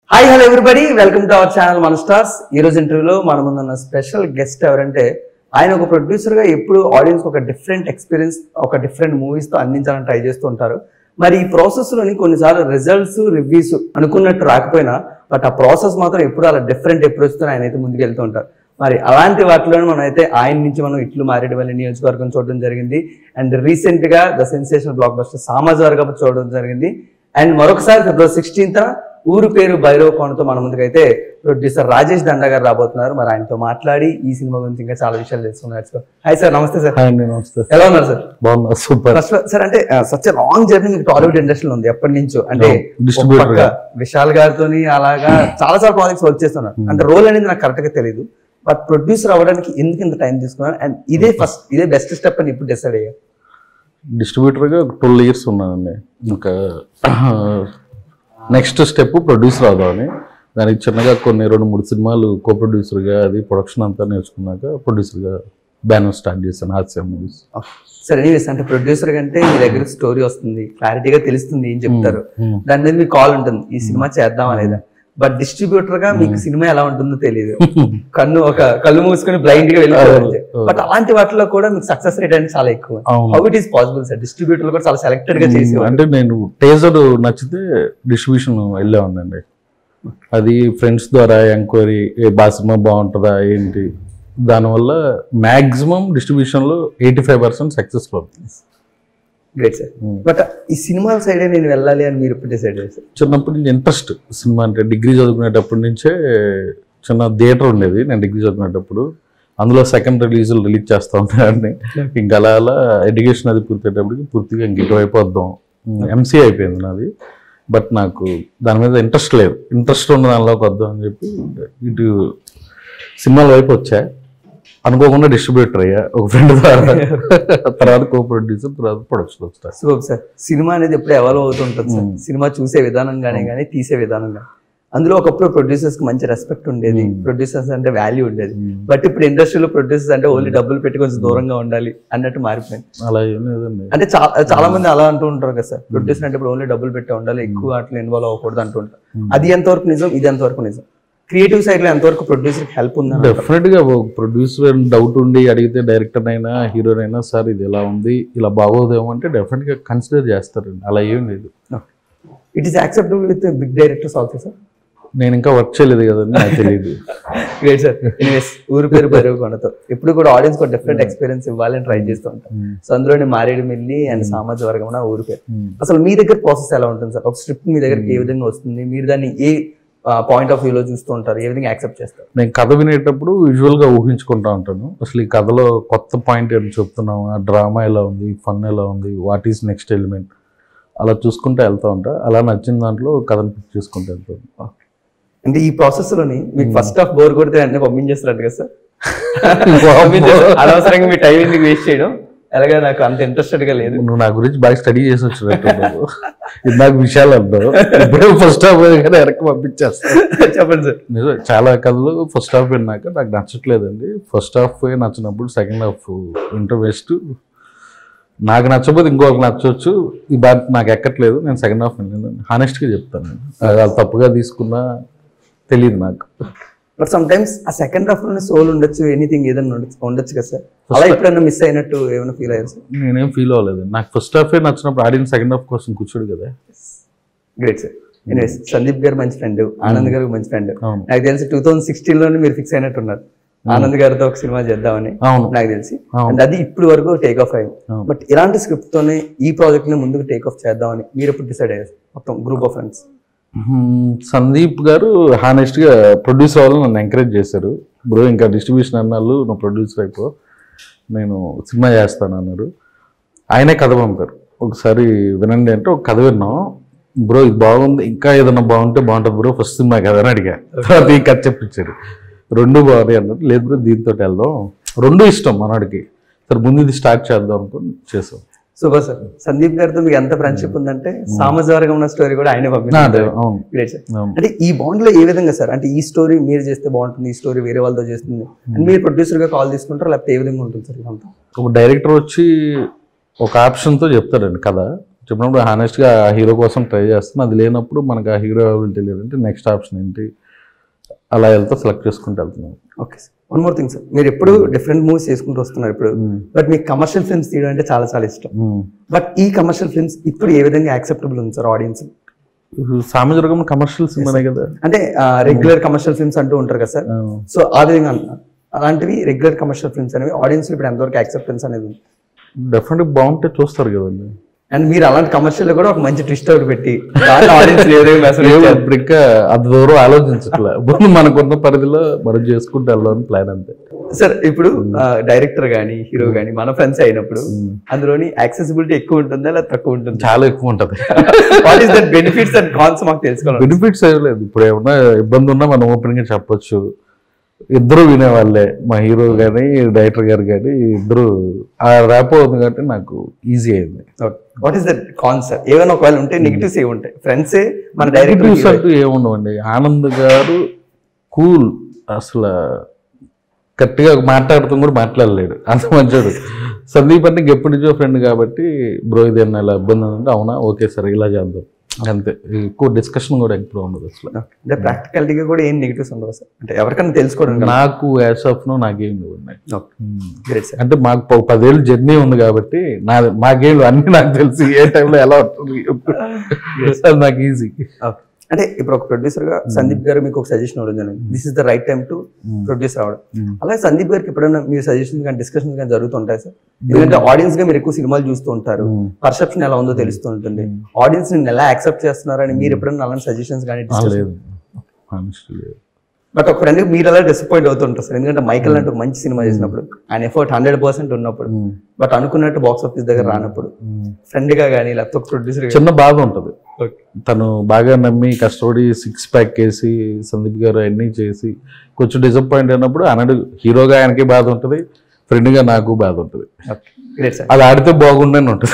Hi hello everybody welcome to our channel మన stars ఈ రోజు ఇంటర్వ్యూలో మన ముందున్న స్పెషల్ గెస్ట్ ఎవరంటే ఆయన ఒక ప్రొడ్యూసర్ గా ఎప్పుడు ఆడియన్స్ ఒక డిఫరెంట్ ఎక్స్పీరియన్స్ ఒక డిఫరెంట్ మూవీస్ తో అందించాలని ట్రై చేస్తూ ఉంటారు మరి ఈ ప్రాసెస్ లోని కొన్నిసార్లు రిజల్ట్స్ రివ్యూస్ అనుకున్నట్టు రాకపోయినా బట్ ఆ ప్రాసెస్ మాత్రం ఎప్పుడు అలా డిఫరెంట్ అప్రోచ్ తో ఆయన అయితే ముందుకు వెళ్తూ ఉంటారు మరి అలాంటి వాటిలో మనం అయితే ఆయన నుంచి మనం ఇట్లు మారేడువల్లి నియోజకవర్గం చూడడం జరిగింది అండ్ రీసెంట్ గా ద సెన్సేషన్ బ్లాక్ బస్టర్ సామాజిక వర్గం చూడడం జరిగింది అండ్ మరొకసారి ఫిబ్రవరి సిక్స్టీన్త్ ఊరు పేరు భైరవ కోణతో మన ముందుకైతే ప్రొడ్యూసర్ రాజేష్ దండ గారు రాబోతున్నారు మరి ఆయనతో మాట్లాడి ఈ సినిమా గురించి ఇంకా చాలా విషయాలు తెలుసుకున్నారు హాయ్ సార్ నమస్తే సార్ హాయ్ అండి నమస్తే ఎలా ఉన్నారు సార్ బాగున్నా సూపర్ ఫస్ట్ సార్ అంటే సచ్ లాంగ్ జర్నీ మీకు టాలీవుడ్ ఇండస్ట్రీలో ఉంది ఎప్పటి నుంచో అంటే అవును, distributor ఒక పక్క గా. విశాల్ గారితో అలాగా చాలా చాలా ప్రాజెక్ట్స్ వర్క్ చేస్తున్నారు అంటే రోల్ అనేది నాకు కరెక్ట్ గా తెలియదు బట్ ప్రొడ్యూసర్ అవ్వడానికి ఎందుకు ఇంత టైం తీసుకున్నారు అండ్ ఇదే ఫస్ట్ ఇదే బెస్ట్ స్టెప్ అని ఇప్పుడు డిసైడ్ అయ్యారు డిస్ట్రిబ్యూటర్గా ట్వెల్వ్ ఇయర్స్ ఉన్నానండి ఇంకా నెక్స్ట్ స్టెప్ ప్రొడ్యూసర్ అవుదామని దానికి చిన్నగా కొన్ని రెండు మూడు సినిమాలు కో ప్రొడ్యూసర్గా అది ప్రొడక్షన్ అంతా నేర్చుకున్నాక ప్రొడ్యూసర్గా బ్యానర్ స్టార్ట్ చేశాను హాస్య మూవీస్ సరే ఎనీవేస్ అంటే ప్రొడ్యూసర్ కంటే మీ దగ్గర స్టోరీ వస్తుంది క్లారిటీగా తెలుస్తుంది ఏం చెప్తారు దాని మీద మీకు కాల్ ఉంటుంది ఈ సినిమా చేద్దాం లేదా బట్ డిస్ట్రిబ్యూటర్ గా మీకు సినిమా ఎలా ఉంటుందో తెలియదు కన్ను ఒక కళ్ళు మూసుకొని బ్లైండ్ గా వెళ్ళిపోవాలి అవును. బట్ అలాంటి వాటిలో కూడా మీకు సక్సెస్ రేట్ అనేది చాలా ఎక్కువ అవును. How it is possible sir distributor కూడా చాలా సెలెక్టెడ్ గా చేసి అంటే నేను టేజర్ నచ్చితే డిస్ట్రిబ్యూషన్ వెళ్ళే ఉందండి అది ఫ్రెండ్స్ ద్వారా ఎంక్వైరీ ఏ బా సినిమా బాగుంటుందా ఏంటి దానివల్ల మ్యాక్సిమం డిస్ట్రిబ్యూషన్లో eighty five percent successful great sir but ఈ సినిమాల సైడే నేను వెళ్ళాలి అని మీరు ఇప్పుడు డిసైడ్ చేశారు చిన్నప్పటి నుంచి ఇంట్రెస్ట్ సినిమా అంటే డిగ్రీ చదువుకునేటప్పటి నుంచే చిన్న థియేటర్ ఉండేది నేను డిగ్రీ చదువుకునేటప్పుడు అందులో సెకండ్ రిలీజులు రిలీజ్ చేస్తూ ఉంటానండి ఇంకా అలా అలా ఎడ్యుకేషన్ అది పూర్తయ్యేటప్పటికి పూర్తిగా ఇంక ఇటువైపు వద్దాం ఎంసీ అయిపోయింది నాది బట్ నాకు దాని మీద ఇంట్రెస్ట్ లేదు ఇంట్రెస్ట్ ఉన్న దానిలోకి వద్దాం అని చెప్పి ఇటు సినిమాల వైపు వచ్చా అనుకోకుండా డిస్ట్రిబ్యూటర్ అయ్యా ఒక ఫ్రెండ్ ద్వారా తర్వాత కో ప్రొడ్యూసర్ తర్వాత ప్రొడక్షన్ వస్తా సూపర్ సార్ సినిమా అనేది ఎప్పుడు ఎవాల్వ్ అవుతుంటుంది సార్ సినిమా చూసే విధానంగానే కానీ తీసే విధానంగా అందులో ఒకప్పుడు ప్రొడ్యూసర్స్ కి మంచి రెస్పెక్ట్ ఉండేది ప్రొడ్యూసర్స్ అంటే వాల్యూ ఉండేది బట్ ఇప్పుడు ఇండస్ట్రీలో ప్రొడ్యూసర్స్ అంటే ఓన్లీ డబ్బులు పెట్టి కొంచెం దూరంగా ఉండాలి అన్నట్టు మారిపోయింది అలా ఏం లేదండి అంటే చాలా చాలా మంది అలా అంటూ ఉంటారు కదా సార్ ప్రొడ్యూసర్ అంటే ఇప్పుడు ఓన్లీ డబ్బులు పెట్టి ఉండాలి ఎక్కువ అట్లా ఇన్వాల్వ్ అవ్వకూడదు అంటూ ఉంటారు అది ఎంతవరకు నిజం ఇది ఎంతవరకు నిజం క్రియేటివ్ సైడ్ లో ఎంతవరకు ప్రొడ్యూసర్ హెల్ప్ ఉందని డెఫినెట్ గా ప్రొడ్యూసర్ డౌట్ ఉండి అడిగితే డైరెక్టర్ అయినా హీరోయిన్ అయినా సార్ ఇది ఎలా ఉంది ఇలా బాగోదేమో అంటే డెఫినెట్ గా కన్సిడర్ చేస్తారండి అలా ఏం లేదు it is acceptable with big directors also sir నేను ఇంకా వర్క్ చేయలేదు కదండి నాకు తెలియదు గ్రేట్ సార్ ఎనీవేస్ ఊరు పేరు బరువు కొనతో ఎప్పుడు కూడా ఆడియన్స్ కూడా డిఫరెంట్ ఎక్స్పీరియన్స్ ఇవ్వాలని ట్రై చేస్తూ ఉంటాం సో అందులోని మారేడు మిల్లి అండ్ సామాజిక వర్గం నా ఊరు పేరు అసలు మీ దగ్గర ప్రాసెస్ ఎలా ఉంటుంది సార్ ఒక స్క్రిప్ట్ మీ దగ్గరికి ఏ విధంగా వస్తుంది మీరు దాన్ని ఏ పాయింట్ ఆఫ్ వ్యూలో చూస్తూ ఉంటారు ఏ విధంగా యాక్సెప్ట్ చేస్తారు నేను కథ వినేటప్పుడు visual గా ఊహించుకుంటా ఉంటాను అసలు ఈ కథలో కొత్త పాయింట్ ఏమి చెప్తున్నాం ఆ డ్రామా ఎలా ఉంది ఫన్ ఎలా ఉంది వాట్ ఈస్ నెక్స్ట్ ఎలిమెంట్ అలా చూసుకుంటూ వెళ్తా ఉంటా అలా నచ్చిన దాంట్లో కథను పిక్ చేసుకుంటూ వెళ్తాను అంటే ఈ ప్రాసెస్ లోని మీకు ఫస్ట్ ఆఫ్ బోర్ కొడితే అన్ని పంపించేస్తారు కదా సార్ అనవసరంగా మీ టైం ఎందుకు వేస్ట్ చేయడం అలాగే నాకు అంత ఇంట్రెస్టెడ్ గా లేదు నువ్వు నా గురించి బాగా స్టడీ చేసి వచ్చినట్టు ఇందాక విషయాలు అన్నావు ఇప్పుడే ఫస్ట్ హాఫ్ కానీ వెనక్కి పంపించేస్తా చెప్పండి సార్ నిజం చాలా కథలు ఫస్ట్ హాఫ్ విన్నాక నాకు నచ్చట్లేదండి ఫస్ట్ హాఫ్ నచ్చినప్పుడు సెకండ్ హాఫ్ ఇంటర్ వేస్ట్ నాకు నచ్చకపోతే ఇంకొకరికి నచ్చవచ్చు ఈ బాధ నాకు ఎక్కట్లేదు నేను సెకండ్ హాఫ్ విన్నాను హానెస్ట్గా చెప్తాను నేను అది వాళ్ళు తప్పుగా తీసుకున్నా తెలియదు నాకు బట్ సమ్ టైమ్స్ ఆ సెకండ్ హాఫ్ లోనే సోల్ ఉండొచ్చు ఎనీథింగ్ ఏదైనా ఉండొచ్చు ఉండొచ్చు కదా సార్ అలా ఎప్పుడైనా మిస్ అయినట్టు ఏమైనా ఫీల్ అయ్యారు సార్ నేనేం ఫీల్ అవ్వలేదు నాకు ఫస్ట్ హాఫే నచ్చినప్పుడు ఆడియన్స్ సెకండ్ హాఫ్ కోసం కూర్చోడు కదా గ్రేట్ సార్ ఎనీవేస్ సందీప్ గారు మంచి ఫ్రెండ్ ఆనంద్ గారు మంచి ఫ్రెండ్ అవును. నాకు తెలిసి టూ థౌసండ్ సిక్స్టీన్ లోనే మీరు ఫిక్స్ అయినట్టున్నారు ఆనంద్ గారితో ఒక సినిమా చేద్దామని అవును నాకు తెలిసి అవును. అండ్ అది ఇప్పుడు వరకు టేక్ ఆఫ్ అయింది అవును. బట్ ఇలాంటి స్క్రిప్ట్ తోనే ఈ ప్రాజెక్ట్ ని ముందుకు టేక్ ఆఫ్ చేద్దామని మీరు ఎప్పుడు డిసైడ్ అయ్యారు మొత్తం group of friends hmm. Sandeep garu హానెస్ట్గా ప్రొడ్యూసర్ అవ్వాలని నన్ను ఎంకరేజ్ చేశారు బ్రో ఇంకా డిస్ట్రిబ్యూషన్ అన్నాళ్ళు నువ్వు ప్రొడ్యూసర్ అయిపో నేను సినిమా చేస్తాను అన్నారు ఆయనే కథ పంపారు ఒకసారి వినండి అంటే ఒక కథ విన్నాం బ్రో ఇది బాగుంది ఇంకా ఏదైనా బాగుంటే బాగుంటుంది బ్రో ఫస్ట్ సినిమా కదా అని అడిగా తర్వాత ఈ కథ చెప్పించారు రెండు బాగున్నాయి అన్నారు లేదు బ్రో దీంతో వెళ్దాం రెండు ఇష్టం మనవాడికి సరే ముందు ఇది స్టార్ట్ చేద్దాం అనుకుని చేసాం సూపర్ సార్ సందీప్ గారితో మీకు ఎంత ఫ్రెండ్షిప్ ఉందంటే సామజవర్గం ఉన్న స్టోరీ కూడా ఆయనే అదే పంపించారు అవును గ్రేట్ సార్ అవును అంటే ఈ బాండ్ లో ఏ విధంగా సార్ అంటే ఈ స్టోరీ మీరు చేస్తే బాగుంటుంది ఈ స్టోరీ వేరే వాళ్ళతో చేస్తుంది అండ్ మీరు ప్రొడ్యూసర్ గా కాల్ తీసుకుంటారు లేకపోతే ఏ విధంగా ఉంటుంది సార్ ఇదంతా ఒక డైరెక్టర్ వచ్చి ఒక ఆప్షన్తో చెప్తాడండి కథ చెప్పినప్పుడు హానెస్ట్గా ఆ హీరో కోసం ట్రై చేస్తాను అది లేనప్పుడు మనకు ఆ హీరో అవైలబిలిటీ లేదంటే నెక్స్ట్ ఆప్షన్ ఏంటి అలా వెళ్తే సెలెక్ట్ చేసుకుంటూ వెళ్తున్నాం okay sir one more thing sir మీరు ఎప్పుడు డిఫరెంట్ మూవీస్ చేసుకుంటూ వస్తున్నారు ఇప్పుడు బట్ మీకు కమర్షియల్ ఫిల్మ్స్ తీయడం అంటే చాలా చాలా ఇష్టం బట్ ఈ కమర్షియల్ ఫిల్మ్స్ ఇప్పుడు ఏ విధంగా యాక్సెప్టబుల్ ఉంది సార్ ఆడియన్స్ సామజరగం కమర్షియల్ సినిమానే కదా అంటే రెగ్యులర్ కమర్షియల్ ఫిల్మ్స్ అంటూ ఉంటారు కదా సార్ సో ఆ విధంగా అంటున్నారు అలాంటివి రెగ్యులర్ కమర్షియల్ ఫిల్మ్స్ అనేవి ఆడియన్స్ ఇప్పుడు ఎంతవరకు యాక్సెప్టెన్స్ అనేది ఉంది డెఫినెట్గా బాగుంటే చూస్తారు కదండి అండ్ మీరు అలాంటి కమర్షియల్ కూడా ఒక మంచి ట్విస్ట్ ఒకటి పెట్టి ఆడియన్స్ ఏ విధంగా message ఏమో ఇచ్చారు? ఇప్పుడు ఇంకా అది దూరం ఆలోచించట్లే ముందు మనకున్న పరిధిలో మనం చేసుకుంటూ వెళ్దాం ప్లాన్ అంతే సార్ ఇప్పుడు డైరెక్టర్ గానీ హీరో గానీ మన ఫ్రెండ్స్ అయినప్పుడు అందులోని యాక్సెసిబిలిటీ ఎక్కువ ఉంటుందా లేదా తక్కువ ఉంటుంది చాలా ఎక్కువ ఉంటది what is that benefits and cons మాకు తెలుసుకోవాలి బెనిఫిట్స్ ఏం లేదు ఇప్పుడు ఏమన్నా ఇబ్బంది ఉన్నా మనం ఓపెన్ గా చెప్పొచ్చు ఇద్దరు వినేవాళ్ళే మా హీరో గానీ డైరెక్టర్ గారు కానీ ఇద్దరు ఆ ర్యాప్ అవుతుంది కాబట్టి నాకు ఈజీ అయింది what is that cons sir ఏమైనా ఒకవేళ ఉంటే నెగిటివ్స్ ఏ ఉంటాయి ఫ్రెండ్సే మన నెగిటివ్స్ డైరెక్టర్ అంటూ ఏముండవండి ఆనంద్ గారు కూల్ అసలు గట్టిగా మాట్లాడుతూ కూడా మాట్లాడలేడు అంత మంచోడు సందీప్ అంటే ఎప్పటి నుంచో ఫ్రెండ్ కాబట్టి బ్రో ఇది ఏమన్నా ఇలా ఇబ్బంది అంటే అవునా ఓకే సార్ ఇలా చేద్దాం అంతే ఎక్కువ డిస్కషన్ కూడా ఎప్పుడు ఉండదు అసలు అంటే ప్రాక్టికాలిటీగా కూడా ఏం నెగిటివ్స్ ఉండవు సార్ అంటే ఎవరికైనా తెలుసుకోవడం నాకు యాజ్ ఆఫ్ నో నాకేం ఉన్నాయి గ్రేట్ సార్ అంటే మాకు ప- పదేళ్ళు జర్నీ ఉంది కాబట్టి నా మాకేం అన్ని నాకు తెలిసి ఏ టైంలో ఎలా ఉంటుంది అది నాకు ఈజీ అంటే ఇప్పుడు ఒక ప్రొడ్యూసర్ గా సందీప్ గారు మీకు ఒక సజెషన్ ఇవ్వడం జరిగింది this is the right time to produce అవడం అలాగే సందీప్ గారికి ఎప్పుడైనా మీ సజెషన్స్ కానీ డిస్కషన్స్ కానీ జరుగుతుంటాయి సార్ ఎందుకంటే ఆడియన్స్ గా మీరు ఎక్కువ సినిమాలు చూస్తూ ఉంటారు పర్సెప్షన్ ఎలా ఉందో తెలుస్తూ ఉంటుంది ఆడియన్స్ ని ఎలా యాక్సెప్ట్ చేస్తున్నారని మీరు ఎప్పుడైనా అలాంటి సజెషన్స్ కానీ లేదు Honestly లేదు బట్ ఒక ఫ్రెండ్ మీరు అలా డిసప్పాయింట్ అవుతుంటారు సార్ ఎందుకంటే మైకల్ అంటే ఒక మంచి సినిమా చేసినప్పుడు ఆయన ఎఫర్ట్ హండ్రెడ్ పర్సెంట్ ఉన్నప్పుడు బట్ అనుకున్నట్టు బాక్స్ ఆఫీస్ దగ్గర రానప్పుడు ఫ్రెండ్ గా కానీ లేకపోతే ప్రొడ్యూసర్ చిన్న బాధ ఉంటుంది తను బాగా నమ్మి కష్టపడి సిక్స్ ప్యాక్ వేసి సందీప్ గారు అన్నీ చేసి కొంచెం డిసప్పాయింట్ అయినప్పుడు అన్నాడు హీరోగా ఆయనకి బాధ ఉంటుంది ఫ్రెండ్గా నాకు బాధ ఉంటుంది గ్రేట్ సార్ అది ఆడితే బాగుండని ఉంటుంది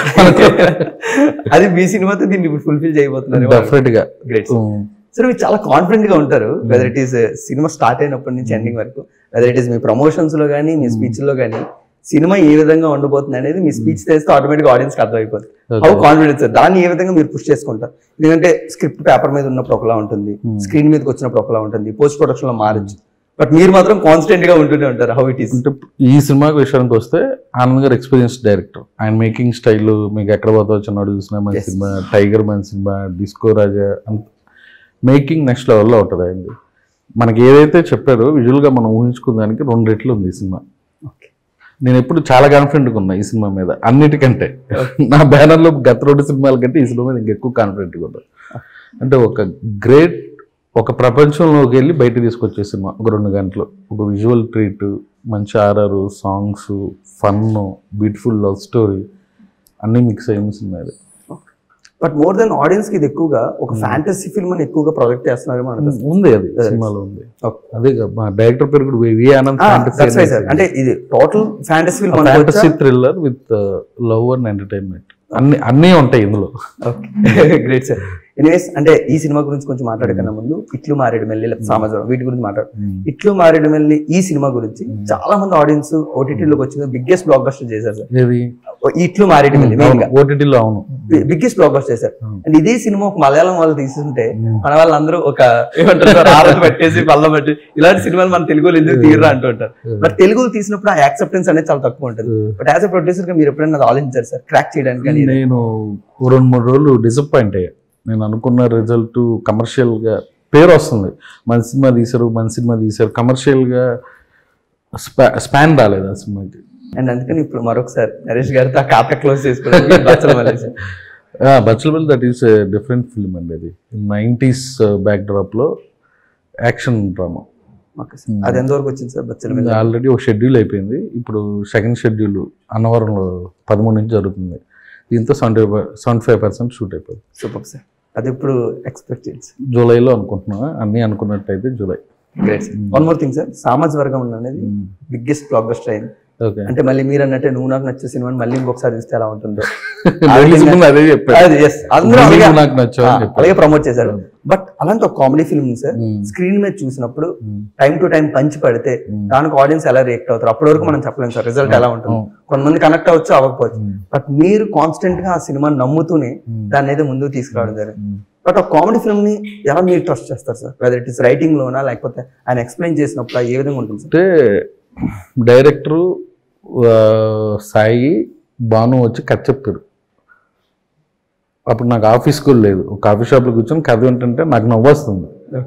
అది మీ సినిమాతో దీన్ని ఇప్పుడు ఫుల్ఫిల్ చేయబోతున్నారు డెఫినెట్గా గ్రేట్ సార్ మీరు చాలా కాన్ఫిడెంట్ గా ఉంటారు వెదర్ ఇట్ ఈస్ సినిమా స్టార్ట్ అయినప్పటి నుంచి ఎండింగ్ వరకు వెదర్ ఇట్ ఈస్ మీ ప్రమోషన్స్ లో కానీ మీ స్పీచ్ లో కానీ సినిమా ఏ విధంగా ఉండబోతుంది అనేది మీ స్పీచ్ తెలిస్తే ఆటోమేటిక్ ఆడియన్స్ అర్థమైపోతుంది హౌ కాన్ఫిడెన్స్ సార్ దాన్ని ఏ విధంగా మీరు పుష్ చేసుకుంటారు ఎందుకంటే స్క్రిప్ట్ పేపర్ మీద ఉన్నప్పుడు ఒకలా ఉంటుంది స్క్రీన్ మీదకి వచ్చినప్పుడు ఒకలా ఉంటుంది పోస్ట్ ప్రొడక్షన్ లో మారచ్చు బట్ మీరు మాత్రం కాన్స్టెంట్ గా ఉంటూనే ఉంటారు హౌ ఇట్ ఈస్ అంటే ఈ సినిమా విషయానికి వస్తే ఆనంద్ గారు ఎక్స్పీరియన్స్ డైరెక్టర్ ఆయన మేకింగ్ స్టైల్ మీకు ఎక్కడ పోతా వచ్చినాడు చూసినా మన సినిమా టైగర్ మన సినిమా డిస్కో రాజా అంత మేకింగ్ నెక్స్ట్ లెవెల్లో ఉంటుంది ఆయనది మనకి ఏదైతే చెప్పారో విజువల్గా మనం ఊహించుకున్న దానికి రెండు రెట్లు ఉంది ఈ సినిమా నేను ఎప్పుడు చాలా కాన్ఫిడెంట్గా ఉన్నా ఈ సినిమా మీద అన్నిటికంటే నా బ్యానర్లో గత రెండు సినిమాల కంటే ఈ సినిమా మీద ఇంకెక్కువ కాన్ఫిడెంట్గా ఉన్నా అంటే ఒక గ్రేట్ ఒక ప్రపంచంలోకి వెళ్ళి బయట తీసుకొచ్చే సినిమా ఒక రెండు గంటలు ఒక విజువల్ ట్రీట్ మంచి RR songs fun beautiful love story అన్నీ మిక్స్ అయిన సినిమా ఇది బట్ మోర్ దెన్ ఆడియన్స్ కి ఇది ఎక్కువగా ఒక ఫ్యాంటసీ ఫిల్మ్ అని ఎక్కువగా ప్రొజెక్ట్ చేస్తున్నారు మనకు ఉంది అది సినిమాలో ఉంది Okay. అదే కదా, మా డైరెక్టర్ పేరు కూడా V Anand that's why sir అంటే ఇది total fantasy film fantasy thriller with love and entertainment అన్ని అన్నీ ఉంటాయి ఇందులో గ్రేట్ సార్ ఎనీవేస్ అంటే ఈ సినిమా గురించి కొంచెం మాట్లాడకన్నా ముందు ఇట్లు మారేడు మెల్లి లేదా సామాజిక వీటి గురించి మాట్లాడు ఇట్లు మారేడు మెల్లి ఈ సినిమా గురించి చాలా మంది ఆడియన్స్ ఓటీటీలోకి వచ్చిన బిగ్గెస్ట్ బ్లాక్ బస్టర్ చేశారు సార్ ఏది ఈ ఇట్లు మారేడు మెల్లి మెయిన్ గా ఓటీటీలో అవును బిగ్గెస్ట్ బ్లాక్ బస్టర్ చేశారు Hmm. అండ్ ఇదే సినిమా ఒక మలయాళం వాళ్ళు తీసుకుంటే మన వాళ్ళందరూ ఒక ఏమంటారు సార్ ఆరతి పెట్టేసి పళ్ళ పెట్టి ఇలాంటి సినిమాలు మన తెలుగులో ఎందుకు తీయరా అంటూ ఉంటారు బట్ తెలుగులో తీసినప్పుడు ఆ యాక్సెప్టెన్స్ అనేది చాలా తక్కువ ఉంటుంది బట్ యాజ్ అ ప్రొడ్యూసర్ గా మీరు ఎప్పుడైనా అది ఆలోచించారు సార్ క్రాక్ చేయడానికి కానీ నేను ఓ రెండు మూడు రోజులు డిసప్పాయింట్ అయ్యా నేను అనుకున్న రిజల్ట్ కమర్షియల్గా పేరు వస్తుంది మన సినిమా తీశారు మన సినిమా తీశారు కమర్షియల్గా స్పా స్పాన్ రాలేదు ఆ సినిమాకి అండ్ అందుకని ఇప్పుడు మరొకసారి నరేష్ గారితో ఆ ఖాతా క్లోజ్ చేసుకోవడానికి బచ్చల మల్లేష్. బచ్చలబెల్ దట్ ఈస్ డిఫరెంట్ ఫిల్మ్ అండి అది నైంటీస్ బ్యాక్ డ్రాప్లో యాక్షన్ డ్రామా ఓకే సార్. అది ఎంతవరకు వచ్చింది సార్ బచ్చల మీద ఆల్రెడీ ఒక షెడ్యూల్ అయిపోయింది ఇప్పుడు సెకండ్ షెడ్యూల్ అన్నవరంలో పదమూడు నుంచి జరుగుతుంది దీంతో seventy seventy five percent shoot అయిపోయింది సూపర్ సార్ అది ఇప్పుడు ఎక్స్పెక్ట్ చేయండి సార్ జూలైలో అనుకుంటున్నా అన్నీ అనుకున్నట్టయితే July great sir one more thing sir సామాజిక వర్గం అనేది బిగ్గెస్ట్ బ్లాక్ బస్టర్ అయింది ఓకే అంటే మళ్ళీ మీరు అన్నట్టే నువ్వు నాకు నచ్చే సినిమాని మళ్ళీ ఇంకొకసారి చూస్తే ఎలా ఉంటుందో రిలీజ్ ముందు అదే చెప్పాను అది yes. అందరూ నువ్వు అలాగే- నాకు నచ్చావు అని ఆ, చెప్పాను. అలాగే ప్రమోట్ చేశారు బట్ అలాంటి ఒక comedy film sir Hmm. Screen మీద చూసినప్పుడు Hmm. టైం టు టైం పంచి పడితే దానికి ఆడియన్స్ ఎలా రియాక్ట్ అవుతారు అప్పటి వరకు మనం చెప్పలేము సార్ రిజల్ట్ ఎలా ఉంటుంది Hmm. కొంతమంది కనెక్ట్ అవ్వచ్చు అవ్వకపోవచ్చు Hmm. బట్ మీరు కాన్స్టెంట్ గా ఆ సినిమాని నమ్ముతూనే Hmm. దాన్ని అయితే ముందుకు తీసుకురావడం జరిగింది Hmm. బట్ ఆ కామెడీ ఫిల్మ్ ని ఎలా మీరు ట్రస్ట్ చేస్తారు sir whether it is writing లోనా లేకపోతే ఆయన ఎక్స్ప్లెయిన్ చేసినప్పుడు ఏ విధంగా ఉంటుంది సార్ అంటే డైరెక్టరు ఆ, సాయి భాను వచ్చి కథ చెప్పారు అప్పుడు నాకు ఆఫీస్ కూడా లేదు ఒక కాఫీ షాప్లో కూర్చొని కథ ఏంటంటే నాకు నవ్వు వస్తుంది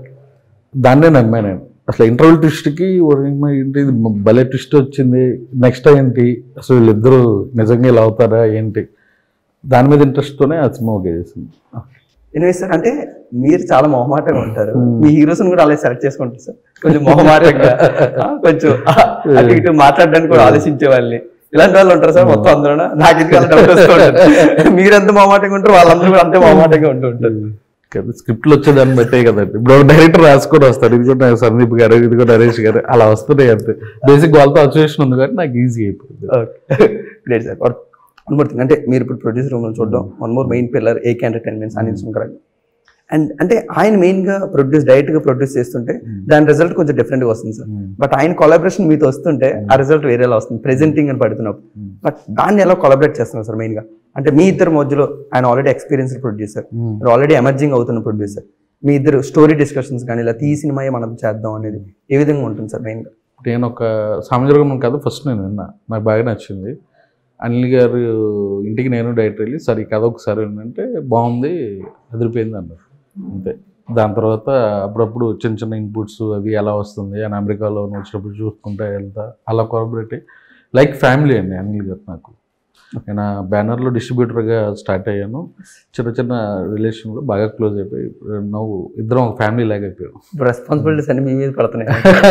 దాన్నే నమ్మా నేను అసలు ఇంటర్వెల్ ట్విస్ట్కి ఏంటి ఇది భలే ట్విస్ట్ వచ్చింది నెక్స్ట్ ఏంటి అసలు వీళ్ళిద్దరూ నిజంగా ఇలా అవుతారా ఏంటి దాని మీద ఇంట్రెస్ట్తోనే ఆ సినిమా ఓకే చేసింది ఎనివే సార్ అంటే మీరు చాలా మొహమాటంగా ఉంటారు మీ హీరోస్ కూడా అలా సెలెక్ట్ చేసుకుంటారు సార్ కొంచెం మొహమాటంగా ఆ, కొంచెం ఆ, అటు ఇటు మాట్లాడడానికి కూడా ఆలోచించే వాళ్ళని ఇలాంటి వాళ్ళు ఉంటారు సార్ మొత్తం అందరూ నాకు ఇది డౌట్ వస్తూ ఉంటుంది మీరు ఎంత మొహమాటంగా ఉంటారు వాళ్ళందరూ కూడా అంతే మొహమాటంగా ఉంటూ ఉంటారు కదా స్క్రిప్ట్లు వచ్చేదాన్ని బట్టే కదండి ఇప్పుడు డైరెక్టర్ రాసుకొని వస్తాడు ఇది కూడా నాకు సందీప్ గారు ఇది కూడా నరేష్ గారు అలా వస్తున్నాయి అంతే బేసిక్ వాళ్ళతో అసోసియేషన్ ఉంది కాబట్టి నాకు ఈజీ అయిపోయింది great sir one more thing అంటే మీరు ఇప్పుడు ప్రొడ్యూసర్ రూమ్ చూడడం one more main pillar AK entertainments Anil Shankar and అంటే ఆయన మెయిన్ గా ప్రొడ్యూస్ డైరెక్ట్ గా ప్రొడ్యూస్ చేస్తుంటే దాని రిజల్ట్ కొంచెం డిఫరెంట్ గా వస్తుంది సార్ బట్ ఆయన కొలాబరేషన్ మీతో వస్తుంటే ఆ రిజల్ట్ వేరేలా వస్తుంది ప్రెజెంటింగ్ అని పడుతున్నప్పుడు బట్ దాన్ని ఎలా కొలాబరేట్ చేస్తున్నారు సార్ మెయిన్ గా అంటే మీ ఇద్దరు మధ్యలో ఆయన ఆల్రెడీ ఎక్స్పీరియన్స్డ్ ప్రొడ్యూసర్ మీరు ఆల్రెడీ ఎమర్జింగ్ అవుతున్న ప్రొడ్యూసర్ మీ ఇద్దరు స్టోరీ డిస్కషన్స్ కానీ ఇలా ఈ సినిమాయే మనం చేద్దాం అనేది ఏ విధంగా ఉంటుంది సార్ మెయిన్ గా నేను ఒక సామాజిక కథ ఫస్ట్ నేను విన్నా నాకు బాగా నచ్చింది అనిల్ గారు ఇంటికి నేను డైరెక్టర్ వెళ్ళి సరే ఈ కథ ఒకసారి వినంటే బాగుంది అదిరిపోయింది అన్నారు అంతే దాని తర్వాత అప్పుడప్పుడు చిన్న చిన్న ఇన్పుట్స్ అవి ఎలా వస్తుంది అని అమెరికాలో వచ్చినప్పుడు చూసుకుంటా వెళ్తా అలా కొరబరేట్ లైక్ ఫ్యామిలీ అండి అనిల్ గారు నాకు నేను ఆ బ్యానర్లో డిస్ట్రిబ్యూటర్గా స్టార్ట్ అయ్యాను చిన్న చిన్న రిలేషన్లో బాగా క్లోజ్ అయిపోయి నువ్వు ఇద్దరం ఒక ఫ్యామిలీ లాగా అయిపోయాం రెస్పాన్సిబిలిటీస్ అన్ని మీ మీద పడుతున్నాయి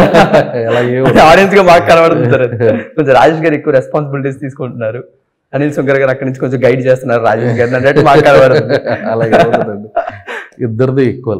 ఎలా ఏ ఆడియన్స్ గా బాగా కనబడుతుంటారు కొంచెం రాజేష్ గారు ఎక్కువ రెస్పాన్సిబిలిటీస్ తీసుకుంటున్నారు అనిల్ శంకర్ గారు అక్కడి నుంచి కొంచెం గైడ్ చేస్తున్నారు రాజేష్ గారు అన్నట్టు మాకు కనబడుతుంది అలాగే అవుతుందండి. ఇద్దరిది ఈక్వల్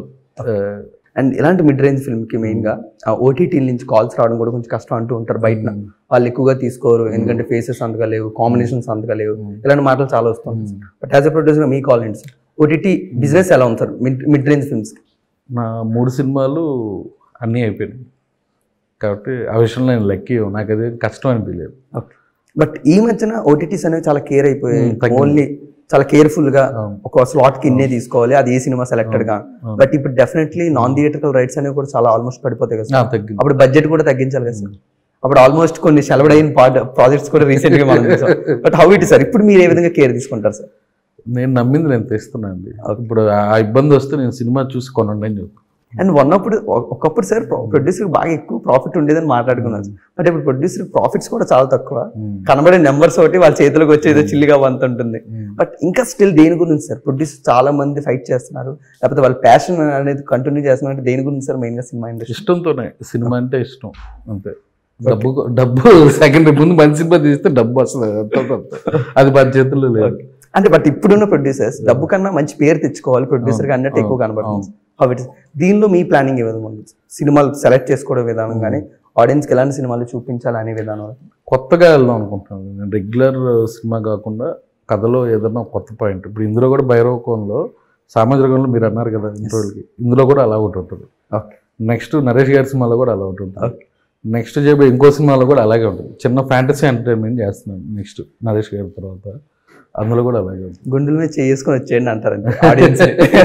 అండ్ ఇలాంటి మిడ్ రేంజ్ ఫిల్మ్ కి మెయిన్ గా ఓటీటీ నుంచి కాల్స్ రావడం కూడా కొంచెం కష్టం అంటూ ఉంటారు బయట వాళ్ళు ఎక్కువగా తీసుకోరు ఎందుకంటే ఫేసెస్ అంతగా లేవు కాంబినేషన్స్ అంతగా లేవు ఇలాంటి మాటలు చాలా వస్తుంటాయి బట్ యాజ్ ఎ ప్రొడ్యూసర్ మీ కాల్ ఏంటి సార్ ఓటీటీ బిజినెస్ ఎలా ఉంది sir mid mid range films నా మూడు సినిమాలు అన్నీ అయిపోయినాయి కాబట్టి ఆ విషయంలో నేను లక్కీ నాకు అది కష్టం అనిపించలేదు బట్ ఈ మధ్యన ఓటీటీస్ అనేవి చాలా కేర్ అయిపోయాయి Hmm, తగ్గింది. ఓన్లీ చాలా కేర్ఫుల్ గా అవును. ఒక స్లాట్ కి ఇన్నే తీసుకోవాలి అది ఏ సినిమా సెలెక్టెడ్ గా అవును. బట్ ఇప్పుడు డెఫినెట్లీ నాన్ థియేటర్కల్ రైట్స్ అనేవి కూడా చాలా ఆల్మోస్ట్ పడిపోతాయి కదా ఆ, సార్ తగ్గింది అప్పుడు బడ్జెట్ కూడా తగ్గించాలి కదా సార్ అప్పుడు ఆల్మోస్ట్ కొన్ని సెలవుడైన ప్రాజెక్ట్స్ కూడా రీసెంట్ గా మనం బట్ హౌ ఇట్ సార్ ఇప్పుడు మీరు ఏ విధంగా కేర్ తీసుకుంటారు సార్ నేను నమ్మింది నేను తెస్తున్నా అండి ఇప్పుడు ఆ ఇబ్బంది వస్తే నేను సినిమా చూసి కొనండి అని చెప్తాను అండ్ వన్నప్పుడు ఒకప్పుడు సార్ ప్రొడ్యూసర్ బాగా ఎక్కువ ప్రాఫిట్ ఉండేదని మాట్లాడుకున్నారు బట్ ఇప్పుడు ప్రొడ్యూసర్ ప్రాఫిట్స్ కూడా చాలా తక్కువ కనబడే నెంబర్స్ ఒకటి వాళ్ళ చేతిలోకి వచ్చేదో చిల్లిగా వంత ఉంటుంది బట్ ఇంకా స్టిల్ దేని గురించి సార్ ప్రొడ్యూసర్ చాలా మంది ఫైట్ చేస్తున్నారు లేకపోతే వాళ్ళ ప్యాషన్ అనేది కంటిన్యూ చేస్తున్నారు అంటే దేని గురించి సార్ మెయిన్ గా సినిమా ఇండస్ట్రీ ఇష్టంతోనే సినిమా అంటే ఇష్టం అంతే డబ్బు డబ్బు సెకండ్ ముందు మంచి సినిమా తీస్తే డబ్బు వస్తుంది అంతే తప్ప. అది మన చేతుల్లో లేదు అంటే బట్ ఇప్పుడున్న ప్రొడ్యూసర్స్ డబ్బు కన్నా మంచి పేరు తెచ్చుకోవాలి ప్రొడ్యూసర్ గా అన్నట్టు ఎక్కువ కనబడుతుంది How it is. దీనిలో మీ ప్లానింగ్ ఏ విధంగా ఉంది సినిమాలు సెలెక్ట్ చేసుకోవడం విధానం కానీ ఆడియన్స్ కి ఎలాంటి సినిమాలు చూపించాలి అనే విధానం కొత్తగా వెళ్దాం అనుకుంటున్నాను నేను రెగ్యులర్ సినిమా కాకుండా కథలో ఏదైనా ఒక కొత్త పాయింట్ ఇప్పుడు ఇందులో కూడా భైరవకోణంలో సామాజిక రంగంలో మీరు అన్నారు కదా ఇంటర్వ్యూకి ఇందులో కూడా అలా ఒకటి ఉంటుంది ఓకే నెక్స్ట్ నరేష్ గారి సినిమాలో కూడా అలా ఒకటి ఉంటుంది నెక్స్ట్ చెప్పే ఇంకో సినిమాలో కూడా అలాగే ఉంటుంది చిన్న ఫ్యాంటసీ ఎంటర్టైన్మెంట్ చేస్తున్నాను నెక్స్ట్ నరేష్ గారి తర్వాత అందులో కూడా అలాగే ఉంటుంది గుండెల మీద చేసుకొని వచ్చేయండి అంటారంటే ఆడియన్స్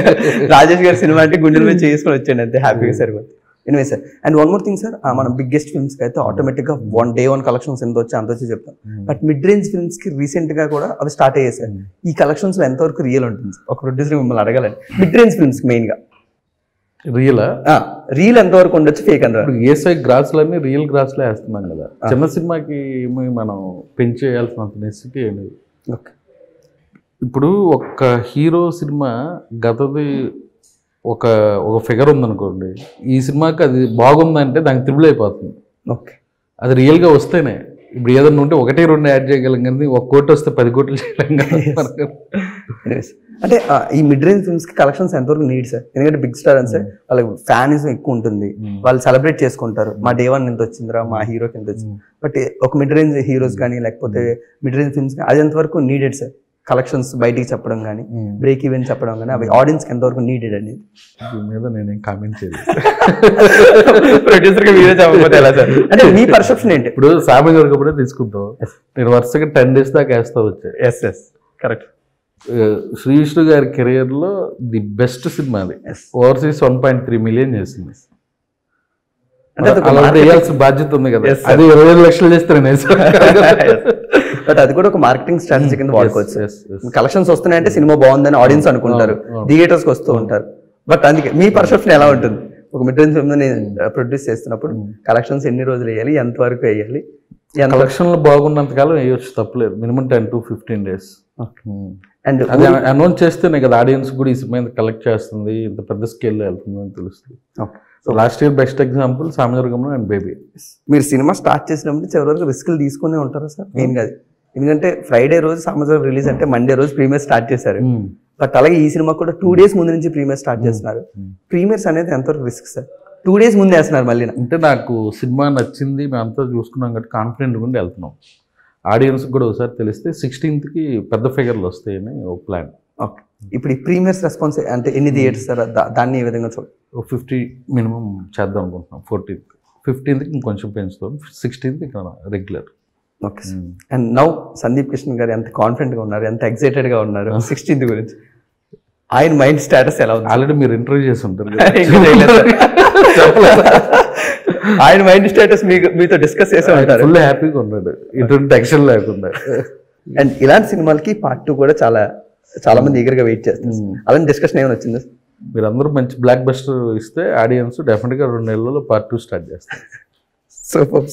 రాజేష్ గారి సినిమా అంటే గుండెల మీద చేసుకొని వచ్చేయండి అంతే హ్యాపీగా సరిపోతుంది anyway sir and one more thing sir మనం బిగ్గెస్ట్ ఫిల్మ్స్ కి అయితే ఆటోమేటిక్ గా వన్ డే వన్ కలెక్షన్స్ ఎంత వచ్చి అంత వచ్చి చెప్తాం బట్ మిడ్ రేంజ్ ఫిల్మ్స్ కి రీసెంట్ గా కూడా అవి స్టార్ట్ అయ్యాయి సార్ ఈ కలెక్షన్స్ లో ఎంతవరకు రియల్ ఉంటుంది సార్ ఒక ప్రొడ్యూసర్ మిమ్మల్ని అడగాలండి మిడ్ రేంజ్ ఫిల్మ్స్ మెయిన్ గా రియలా రియల్ ఎంతవరకు ఉండొచ్చు ఫేక్ ఎంత ఇప్పుడు ఏసఐ గ్రాస్లన్నీ రియల్ గ్రాస్లో వేస్తున్నాం కదా చిన్న సినిమాకి ఏమి మనం పెంచేయాల్సినంత నెసిటీ ఏం లేదు ఓకే ఇప్పుడు ఒక హీరో సినిమా గతది ఒక ఒక ఫిగర్ ఉందనుకోండి ఈ సినిమాకి అది బాగుందంటే దానికి త్రిబుల్ అయిపోతుంది ఓకే అది రియల్గా వస్తేనే ఇప్పుడు ఏదన్నా ఉంటే ఒకటి రెండు యాడ్ చేయగలం కానీ ఒక కోటి వస్తే పది కోట్లు చేయలేం కదా మనకు. Anyways, అంటే ఆ, ఈ మిడ్ రేంజ్ ఫిల్మ్స్ కి కలెక్షన్స్ ఎంతవరకు నీడ్ సార్ ఎందుకంటే బిగ్ స్టార్ అని సార్ వాళ్ళకి ఫ్యాన్స్ ఎక్కువ ఉంటుంది వాళ్ళు సెలబ్రేట్ చేసుకుంటారు మా డే వన్ ఎంత వచ్చిందిరా మా హీరోకి ఎంత వచ్చింది బట్ ఒక మిడ్ రేంజ్ హీరోస్ కానీ లేకపోతే మిడ్ రేంజ్ ఫిల్మ్స్ అది ఎంతవరకు నీడెడ్ సార్ కలెక్షన్స్ బయటికి చెప్పడం కానీ Hmm. బ్రేక్ ఈవెన్ చెప్పడం కానీ అవి ఆడియన్స్ కి ఎంతవరకు నీడెడ్ అనేది దీని మీద నేనేం కామెంట్ చేయలేదు ప్రొడ్యూసర్ గా మీరే చెప్పకపోతే ఎలా సార్ అంటే మీ పర్సెప్షన్ ఏంటి ఇప్పుడు సామె దొరకప్పుడే తీసుకుంటాం నేను వరుసగా టెన్ డేస్ దాకా వేస్తా వచ్చాయి yes yes correct Sri Vishnu గారి కెరియర్ లో ది బెస్ట్ సినిమా అది Yes. Overseas one point three million చేసింది అంటే అది ఒక అలా marketing- వేయాల్సిన బాధ్యత ఉంది కదా Yes, sir. అది ఇరవై ఐదు లక్షలు చేస్తే నేను బట్ అది కూడా ఒక మార్కెటింగ్ స్ట్రాటజీ కింద వాడుకోవచ్చు Yes, yes. కలెక్షన్స్ వస్తున్నాయంటే సినిమా బాగుందని ఆడియన్స్ అనుకుంటారు అవును, అవును. థియేటర్స్ కి వస్తూ ఉంటారు బట్ అందుకే మీ పర్సెప్షన్ ఎలా ఉంటుంది ఒక మిడ్ రేంజ్ ఫిల్మ్ ప్రొడ్యూస్ చేస్తున్నప్పుడు కలెక్షన్స్ ఎన్ని రోజులు వేయాలి ఎంత వరకు వేయాలి ఎంత కలెక్షన్లు బాగున్నంత కాలం వేయొచ్చు తప్పలేదు minimum ten to fifteen days and అది అనౌన్స్ చేస్తేనే కదా ఆడియన్స్ కూడా ఈ సినిమా ఇంత కలెక్ట్ చేస్తుంది ఇంత పెద్ద స్కేల్లో వెళ్తుంది అని తెలుస్తుంది so last year best example సామదుర్గంలో అండ్ బేబీ మీరు సినిమా స్టార్ట్ చేసినప్పుడు చివరి వరకు రిస్క్లు తీసుకునే ఉంటారా సార్ మెయిన్ కాదు ఎందుకంటే ఫ్రైడే రోజు సంవత్సరం రిలీజ్ అంటే మండే రోజు ప్రీమియర్ స్టార్ట్ చేశారు బట్ అలాగే ఈ సినిమా కూడా టూ డేస్ ముందు నుంచి ప్రీమియర్ స్టార్ట్ చేస్తున్నారు ప్రీమియర్స్ అనేది ఎంతవరకు రిస్క్ సార్ టూ డేస్ ముందే వేస్తున్నారు మళ్ళీ అంటే నాకు సినిమా నచ్చింది మేమంతా చూసుకున్నాం కాబట్టి కాన్ఫిడెంట్ ఉండి వెళ్తున్నాం ఆడియన్స్ కూడా ఒకసారి తెలిస్తే 16th కి పెద్ద ఫిగర్లు వస్తాయని ఒక ప్లాన్ ఓకే ఇప్పుడు ఈ ప్రీమియర్స్ రెస్పాన్స్ అంటే ఎన్ని థియేటర్స్ సార్ దా- దాన్ని ఏ విధంగా చూడండి ఒక ఫిఫ్టీ మినిమం చేద్దాం అనుకుంటున్నాం ఫోర్టీన్త్ ఫిఫ్టీన్త్కి ఇంకొంచెం పెంచుతాం సిక్స్టీన్త్ ఇక్కడ regular okay sir and now Sandeep Krishna గారు ఎంత కాన్ఫిడెంట్ గా ఉన్నారు ఎంత ఎక్సైటెడ్ గా ఉన్నారు సిక్స్టీన్త్ గురించి ఆయన మైండ్ స్టేటస్ ఎలా ఉంది ఆల్రెడీ మీరు ఇంటర్వ్యూ చేసి ఉంటారు ఇంకా చేయలేదు సార్. ఆయన మైండ్ స్టేటస్ మీకు మీతో డిస్కస్ చేసే ఉంటారు ఫుల్ హ్యాపీగా ఉన్నాడు ఇటువంటి టెన్షన్ లేకుండా అండ్ ఇలాంటి సినిమాలకి పార్ట్ టూ కూడా చాలా చాలా మంది eager గా వెయిట్ చేస్తారు అలాంటి డిస్కషన్ ఏమైనా వచ్చింది మీరు అందరూ మంచి బ్లాక్ బస్టర్ ఇస్తే ఆడియన్స్ డెఫినెట్గా రెండు నెలల్లో పార్ట్ టూ స్టార్ట్ చేస్తారు super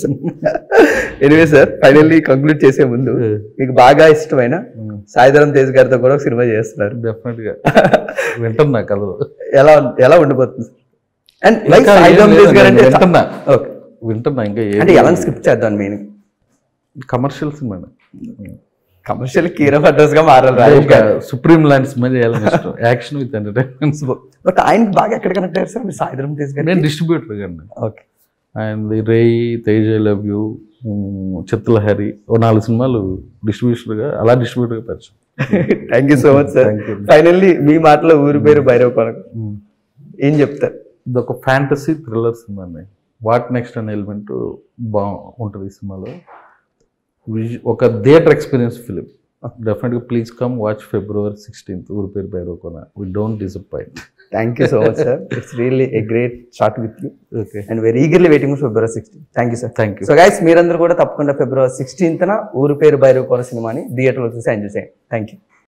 anyway sir finally conclude చేసే ముందు మీకు బాగా ఇష్టమైన సాయిధరం తేజ్ గారితో కూడా ఒక సినిమా చేస్తున్నారు డెఫినెట్గా వింటున్నా కథలు ఎలా ఎలా ఉండిపోతుంది అండ్ లైక్ ఇంకా ఏం సాయిధరం తేజ్ గారు అంటే లేదండి, వింటున్నా ఓకే వింటున్నా ఇంకా అంటే ఎలాంటి స్క్రిప్ట్ చేద్దాం మెయిన్ కమర్షియల్ సినిమా కమర్షియల్ కీరో అడ్రస్ గా మారాలి రాజేష్ గారు సుప్రీం లాంటి సినిమా చేయాలని ఇష్టం యాక్షన్ విత్ ఎంటర్టైన్మెంట్ బట్ ఆయనకి బాగా ఎక్కడ కనెక్ట్ అయ్యారు సార్ మీరు సాయిధరం తేజ్ గారు నేను డిస్ట్రిబ్యూటర్ అండి ఓకే అండ్ రేయి Tej I love you Chitralahari ఓ నాలుగు సినిమాలు డిస్ట్రిబ్యూటర్గా అలా డిస్ట్రిబ్యూటర్గా పరిచయం thank you so much sir Thank you. Finally మీ మాటలో ఊరి పేరు భైరవ కొనకు ఏం చెప్తారు ఇది ఒక ఫ్యాంటసీ థ్రిల్లర్ సినిమా అండి వాట్ నెక్స్ట్ అనే ఎలిమెంట్ బాగుంటుంది ఈ సినిమాలో విజు- ఒక థియేటర్ ఎక్స్పీరియన్స్ ఫిలిం డెఫినెట్గా please come watch February sixteenth ఊరి పేరు Bhairavakona we don't disappoint thank you so much sir it's really a great short with you okay and very eagerly waiting February sixteen thank you sir thank you so guys మీరందరూ కూడా తప్పకుండా ఫిబ్రవరి సిక్స్టీన్త్న ఊరు పేరు భైరవ కోన సినిమాని థియేటర్లో చూసి ఎంజాయ్ చేయండి థ్యాంక్ యూ